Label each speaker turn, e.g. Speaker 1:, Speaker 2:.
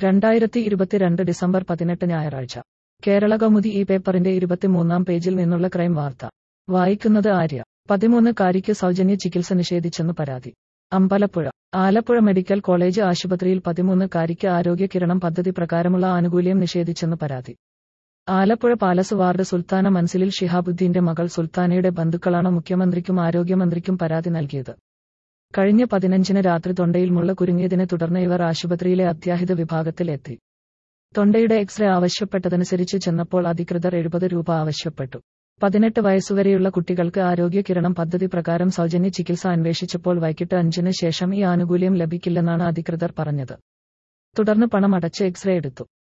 Speaker 1: രണ്ടായിരത്തി ഇരുപത്തിരണ്ട് ഡിസംബർ പതിനെട്ട് ഞായറാഴ്ച കേരള കൗമുദി ഈ പേപ്പറിന്റെ ഇരുപത്തിമൂന്നാം പേജിൽ നിന്നുള്ള ക്രൈം വാർത്ത വായിക്കുന്നത് ആര്യ പതിമൂന്ന് കാരിക്ക് സൗജന്യ ചികിത്സ നിഷേധിച്ചെന്ന് പരാതി അമ്പലപ്പുഴ ആലപ്പുഴ മെഡിക്കൽ കോളേജ് ആശുപത്രിയിൽ പതിമൂന്ന് കാരിക്ക് ആരോഗ്യ കിരണം പദ്ധതി പ്രകാരമുള്ള ആനുകൂല്യം നിഷേധിച്ചെന്ന് പരാതി ആലപ്പുഴ പാലസ് വാർഡ് സുൽത്താന മൻസിലിൽ ഷിഹാബുദ്ദീന്റെ മകൾ സുൽത്താനയുടെ ബന്ധുക്കളാണ് മുഖ്യമന്ത്രിക്കും ആരോഗ്യമന്ത്രിക്കും പരാതി നൽകിയത് കഴിഞ്ഞ പതിനഞ്ചിന് രാത്രി തൊണ്ടയിൽ മുള്ള കുരുങ്ങിയതിനെ തുടർന്ന് ഇവർ ആശുപത്രിയിലെ അത്യാഹിത വിഭാഗത്തിൽ എത്തി തൊണ്ടയുടെ എക്സ്റേ ആവശ്യപ്പെട്ടതനുസരിച്ച് ചെന്നപ്പോൾ അധികൃതർ എഴുപത് രൂപ ആവശ്യപ്പെട്ടു പതിനെട്ട് വയസ്സുവരെയുള്ള കുട്ടികൾക്ക് ആരോഗ്യ കിരണം പദ്ധതി പ്രകാരം സൗജന്യ ചികിത്സ അന്വേഷിച്ചപ്പോൾ വൈകിട്ട് അഞ്ചിന് ശേഷം ഈ ആനുകൂല്യം ലഭിക്കില്ലെന്നാണ് അധികൃതർ പറഞ്ഞത് തുടർന്ന് പണം അടച്ച് എക്സ്റേ എടുത്തു